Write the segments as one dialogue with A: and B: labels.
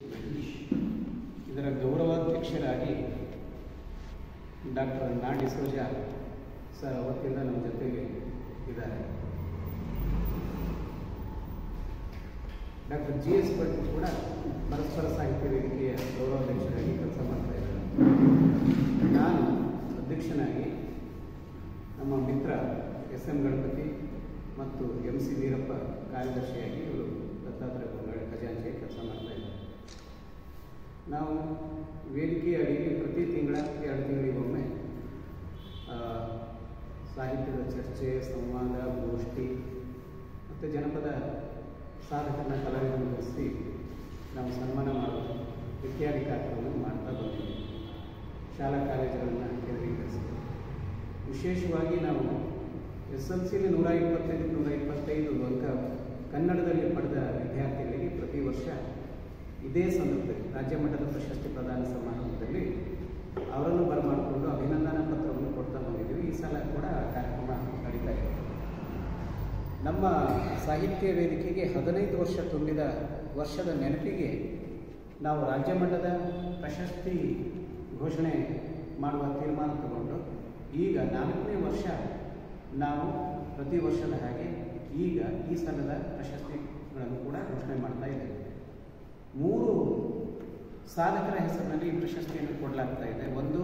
A: ಇದರ ಗೌರವಾಧ್ಯಕ್ಷರಾಗಿ ಡಾಕ್ಟರ್ ನಾ ಡಿಸೋಜ ಸರ್ ಅವತ್ತಿಂದ ನಮ್ಮ ಜೊತೆಗೆ ಇದ್ದಾರೆ ಡಾಕ್ಟರ್ ಜಿ ಎಸ್ ಭಟ್ ಕೂಡ ಪರಸ್ಪರ ಸಾಹಿತ್ಯ ವೇದಿಕೆಯ ಗೌರವಾಧ್ಯಕ್ಷರಾಗಿ ಕೆಲಸ ಮಾಡ್ತಾ ಇದ್ದಾರೆ ನಾನು ಅಧ್ಯಕ್ಷನಾಗಿ ನಮ್ಮ ಮಿತ್ರ ಎಸ್ ಎಂ ಗಣಪತಿ ಮತ್ತು ಎಂ ಸಿ ವೀರಪ್ಪ ಕಾರ್ಯದರ್ಶಿಯಾಗಿ ಇವರು ದತ್ತಾತ್ರೇಯ ಬಂಗಾಳಿ ಖಜಾಂಚಿಯಾಗಿ ಕೆಲಸ ಮಾಡ್ತಾ ಇದ್ದಾರೆ ನಾವು ವೇದಿಕೆಯ ಅಡಿಯಲ್ಲಿ ಪ್ರತಿ ತಿಂಗಳ ಎರಡು ತಿಂಗಳಿಗೊಮ್ಮೆ ಆ, ಸಾಹಿತ್ಯದ ಚರ್ಚೆ ಸಂವಾದ ಗೋಷ್ಠಿ ಮತ್ತು ಜನಪದ ಸಾಧಕರನ್ನ ಕಲಾವಿದರನ್ನು ಕರೆಸಿ ನಾವು ಸನ್ಮಾನ ಮಾಡೋದು ಇತ್ಯಾದಿ ಕಾರ್ಯಕ್ರಮವನ್ನು ಮಾಡ್ತಾ ಬಂದಿದ್ದೀವಿ ಶಾಲಾ ಕಾಲೇಜುಗಳನ್ನು ಕೇಂದ್ರೀಕರಿಸಿ ವಿಶೇಷವಾಗಿ ನಾವು ಎಸ್ ಎಲ್ ಸಿಲಿ ನೂರ ಇಪ್ಪತ್ತೈದು ನೂರ ಇಪ್ಪತ್ತೈದು ಅಂಕ ಕನ್ನಡದಲ್ಲಿ ಪಡೆದ ವಿದ್ಯಾರ್ಥಿಗಳಿಗೆ ಪ್ರತಿ ವರ್ಷ ಇದೇ ಸಂದರ್ಭದಲ್ಲಿ ರಾಜ್ಯ ಮಟ್ಟದ ಪ್ರಶಸ್ತಿ ಪ್ರದಾನ ಸಮಾರಂಭದಲ್ಲಿ ಅವರನ್ನು ಬರಮಾಡಿಕೊಂಡು ಅಭಿನಂದನಾ ಪತ್ರವನ್ನು ಕೊಡ್ತಾ ಬಂದಿದ್ದೀವಿ ಈ ಸಲ ಕೂಡ ಆ ಕಾರ್ಯಕ್ರಮ ನಡೀತಾ ಇದೆ ನಮ್ಮ ಸಾಹಿತ್ಯ ವೇದಿಕೆಗೆ ಹದಿನೈದು ವರ್ಷ ತುಂಬಿದ ವರ್ಷದ ನೆನಪಿಗೆ ನಾವು ರಾಜ್ಯ ಮಟ್ಟದ ಪ್ರಶಸ್ತಿ ಘೋಷಣೆ ಮಾಡುವ ತೀರ್ಮಾನ ತಗೊಂಡು ಈಗ ನಾಲ್ಕನೇ ವರ್ಷ ನಾವು ಪ್ರತಿ ವರ್ಷದ ಹಾಗೆ ಈಗ ಈ ಸಲದ ಪ್ರಶಸ್ತಿಗಳನ್ನು ಕೂಡ ಘೋಷಣೆ ಮಾಡ್ತಾ ಇದ್ದೇವೆ ಮೂರು ಸಾಧಕರ ಹೆಸರಿನಲ್ಲಿ ಈ ಪ್ರಶಸ್ತಿಯನ್ನು ಕೊಡಲಾಗ್ತಾ ಇದೆ ಒಂದು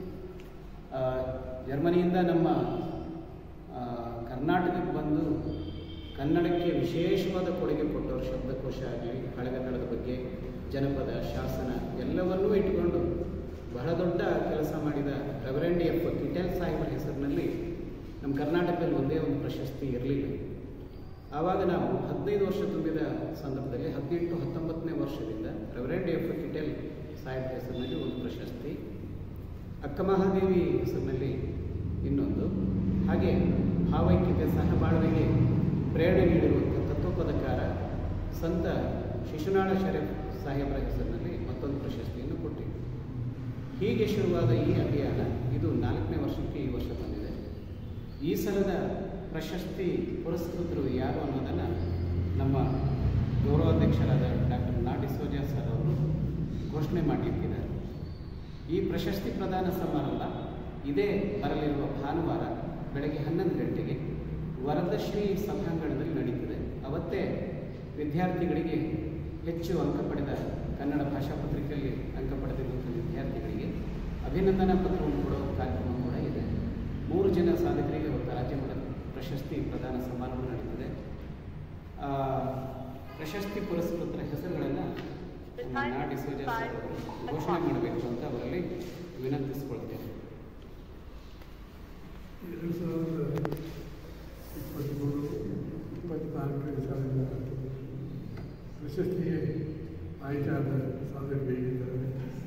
A: ಆ, ಜರ್ಮನಿಯಿಂದ ನಮ್ಮ ಆ, ಕರ್ನಾಟಕಕ್ಕೆ ಬಂದು ಕನ್ನಡಕ್ಕೆ ವಿಶೇಷವಾದ ಕೊಡುಗೆ ಕೊಟ್ಟವರು ಶಬ್ದಕೋಶ ಆಗಲಿ ಹಳೆಗನ್ನಡದ ಬಗ್ಗೆ ಜನಪದ ಶಾಸನ ಎಲ್ಲವನ್ನೂ ಇಟ್ಟುಕೊಂಡು ಬಹಳ ದೊಡ್ಡ ಕೆಲಸ ಮಾಡಿದ ರೆವರೆಂಡ್ ಎಫ್ ಕಿಟೆಲ್ ಸಾಹೇಬರ ಹೆಸರಿನಲ್ಲಿ ನಮ್ಮ ಕರ್ನಾಟಕದಲ್ಲಿ ಒಂದೇ ಒಂದು ಪ್ರಶಸ್ತಿ ಇರಲಿಲ್ಲ ಆವಾಗ ನಾವು ಹದಿನೈದು ವರ್ಷ ತುಂಬಿದ ಸಂದರ್ಭದಲ್ಲಿ ಹದಿನೆಂಟು ಹತ್ತೊಂಬತ್ತನೇ ವರ್ಷದಿಂದ ರೆವರೆಂಡ್ ಎಫ್ ಕಿಟೆಲ್ ಸಾಹೇಬ್ ಹೆಸರಿನಲ್ಲಿ ಒಂದು ಪ್ರಶಸ್ತಿ ಅಕ್ಕಮಹಾದೇವಿ ಹೆಸರಿನಲ್ಲಿ ಇನ್ನೊಂದು ಹಾಗೆ ಭಾವೈಕ್ಯತೆ ಸಹಬಾಳ್ವೆಗೆ ಪ್ರೇರಣೆ ನೀಡಿರುವಂಥ ತತ್ವಪದಕಾರ ಸಂತ ಶಿಶುನಾಳ ಶರೀಫ್ ಸಾಹೇಬರ ಹೆಸರಿನಲ್ಲಿ ಮತ್ತೊಂದು ಪ್ರಶಸ್ತಿಯನ್ನು ಕೊಟ್ಟಿದೆ ಹೀಗೆ ಶುರುವಾದ ಈ ಅಭಿಯಾನ ಇದು ನಾಲ್ಕನೇ ವರ್ಷಕ್ಕೆ ಈ ವರ್ಷ ಬಂದಿದೆ ಈ ಸಲದ ಪ್ರಶಸ್ತಿ ಪುರಸ್ಕೃತರು ಯಾರು ಅನ್ನೋದನ್ನು ನಮ್ಮ ಗೌರವಾಧ್ಯಕ್ಷರಾದ ಡಾಕ್ಟರ್ ನಾಡಿ ಸೋಜಾ ಸರ್ ಅವರು ಘೋಷಣೆ ಮಾಡಲಿಕ್ಕಿದ್ದಾರೆ ಈ ಪ್ರಶಸ್ತಿ ಪ್ರದಾನ ಸಮಾರಂಭ ಇದೇ ಬರಲಿರುವ ಭಾನುವಾರ ಬೆಳಗ್ಗೆ ಹನ್ನೊಂದು ಗಂಟೆಗೆ ವರದಶ್ರೀ ಸಭಾಂಗಣದಲ್ಲಿ ನಡೀತದೆ ಅವತ್ತೇ ವಿದ್ಯಾರ್ಥಿಗಳಿಗೆ ಹೆಚ್ಚು ಅಂಕ ಪಡೆದ ಕನ್ನಡ ಭಾಷಾ ಪತ್ರಿಕೆಯಲ್ಲಿ ಅಂಕ ಪಡೆದಿರುವಂಥ ವಿದ್ಯಾರ್ಥಿಗಳಿಗೆ ಅಭಿನಂದನಾ ಪತ್ರವನ್ನು ಕೊಡುವ ಕಾರ್ಯಕ್ರಮ ಕೂಡ ಇದೆ ಮೂರು ಜನ ಸಾಧಕರಿಗೆ ಅವತ್ತು ರಾಜ್ಯ ಮಟ್ಟದ ಪ್ರಶಸ್ತಿ ಪ್ರದಾನ ಸಮಾರಂಭ ನಡೀತದೆ ಆ, ಪ್ರಶಸ್ತಿ ಪುರಸ್ಕೃತರ ಹೆಸರುಗಳನ್ನು ನಮ್ಮ ನಾ ಡಿಸೋಜಾ ಸರ್ ಅವರು ಘೋಷಣೆ ಮಾಡಬೇಕು ಅಂತ ಅವರಲ್ಲಿ ವಿನಂತಿಸಿಕೊಳ್ತೇನೆ
B: ಎರಡು ಸಾವಿರದ ಇಪ್ಪತ್ತ್ಮೂರು ಇಪ್ಪತ್ತ್ನಾಲ್ಕನೇ ಸಾಲಿನ ಪ್ರಶಸ್ತಿಗೆ ಆಯ್ಕೆಯಾದ ಸಾಧಕರಿಗಿದ್ದಾರೆ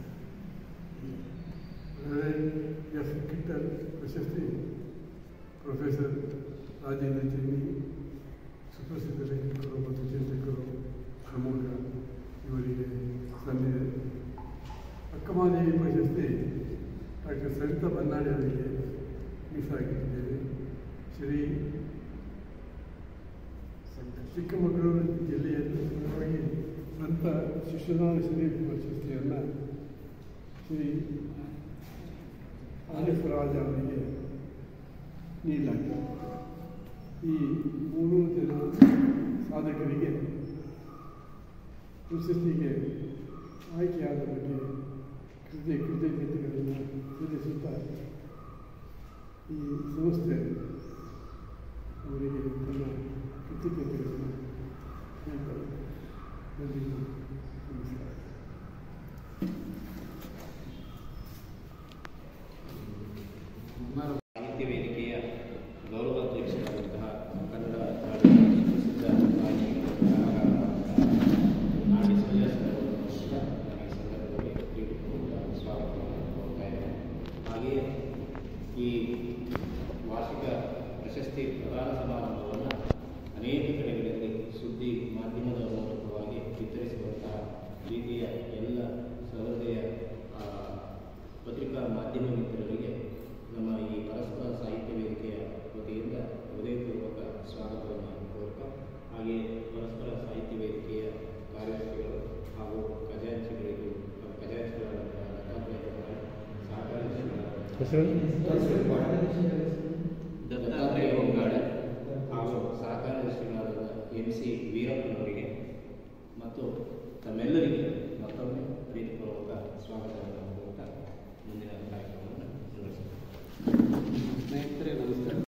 B: ಎಫ್ ಕಿಟ್ಟಲ್ ಪ್ರಶಸ್ತಿ ಪ್ರೊಫೆಸರ್ ರಾಜೇಂದ್ರ ಚೆನ್ನಿ ಸುಪ್ರಸಿದ್ಧ ಲೇಖಕರು ಮತ್ತು ಚಿಂತಕರು ಪ್ರಮುಖ ಇವರಿಗೆ ಸಂದಿದೆ ಅಕ್ಕಮಾದೇವಿ ಪ್ರಶಸ್ತಿ ಡಾಕ್ಟರ್ ಸರಿತಾ ಬನ್ನಾಡಿ ಅವರಿಗೆ ಮೀಸಲಾಗಿಟ್ಟಿದ್ದೇವೆ ಶ್ರೀ ಚಿಕ್ಕಮಗಳೂರು ಜಿಲ್ಲೆಯಲ್ಲಿ ಮುಖ್ಯವಾಗಿ ಸಂತ ಶಿಶುನಾಳ ಶರೀಫ್ ಪ್ರಶಸ್ತಿಯನ್ನು ಶ್ರೀ ಆರಿಫ್ ರಾಜ ಅವರಿಗೆ ನೀಡಲಾಗಿದೆ ಈ ಮೂರು ಜನ ಸಾಧಕರಿಗೆ ಪ್ರಶಸ್ತಿಗೆ ಆಯ್ಕೆಯಾದ ಬಗ್ಗೆ ಕೃತಿ ಕೃತಜ್ಞತೆಗಳನ್ನು ಸಲ್ಲಿಸುತ್ತಾ ಈ ಸಂಸ್ಥೆ ಅವರಿಗೆ ತನ್ನ ಕೃತಜ್ಞತೆಗಳನ್ನು ಹೇಳ್ತಾರೆ ಎಲ್ರಿಗೂ ನಮಸ್ಕಾರ
A: ಸುಮಾರು
C: ಸಾಹಿತ್ಯ ವೇದಿಕೆಯ ಗೌರವಾಧ್ಯಕ್ಷರಾದಂತಹ ಕನ್ನಡ ನಾಡಿನ ಸುಪ್ರಸಿದ್ಧ ಗಾಯಕಿ ನಾಡಿ ಸುಜಾಸ್ ಅವರನ್ನು ಕೂಡ ನಾನು ಈ ಸಂದರ್ಭದಲ್ಲಿ ಪ್ರೀತಿಪೂರ್ವಕ ಸ್ವಾಗತವನ್ನು ಕೋರ್ತಾ ಇದ್ದೇನೆ ಹಾಗೆಯೇ ಈ ವಾರ್ಷಿಕ ಪ್ರಶಸ್ತಿ ಪ್ರದಾನ ಸಮಾರಂಭವನ್ನು ಅನೇಕ ಕಡೆಗಳಲ್ಲಿ ಸುದ್ದಿ ಮಾಧ್ಯಮದ ಮೂಲಕವಾಗಿ ವಿತರಿಸುವಂತಹ ರೀತಿಯ ಎಲ್ಲ ಸಹೃದಯ ಆ, ಪತ್ರಿಕಾ ಮಾಧ್ಯಮ ಮಿತ್ರರಿಗೆ ನಮ್ಮ ಈ ಪರಸ್ಪರ ಸಾಹಿತ್ಯ ವೇದಿಕೆಯ ವತಿಯಿಂದ ಹೃದಯಪೂರ್ವಕ ಸ್ವಾಗತವನ್ನು ಕೋರ್ತಾ ಹಾಗೆಯೇ ಪರಸ್ಪರ ಸಾಹಿತ್ಯ ವೇದಿಕೆಯ ಕಾರ್ಯದರ್ಶಿಗಳು ಹಾಗೂ ಖಜಾಂಚಿ
B: ಹೆಸರು
C: ದತ್ತಾತ್ರೇಯ ಹೊಂಗಾಡೆ ಹಾಗೂ ಸಹಕಾರ ನಿರ್ದೇಶಕರಾದ ಎಂ ಸಿ ವೀರಪ್ಪನವರಿಗೆ ಮತ್ತು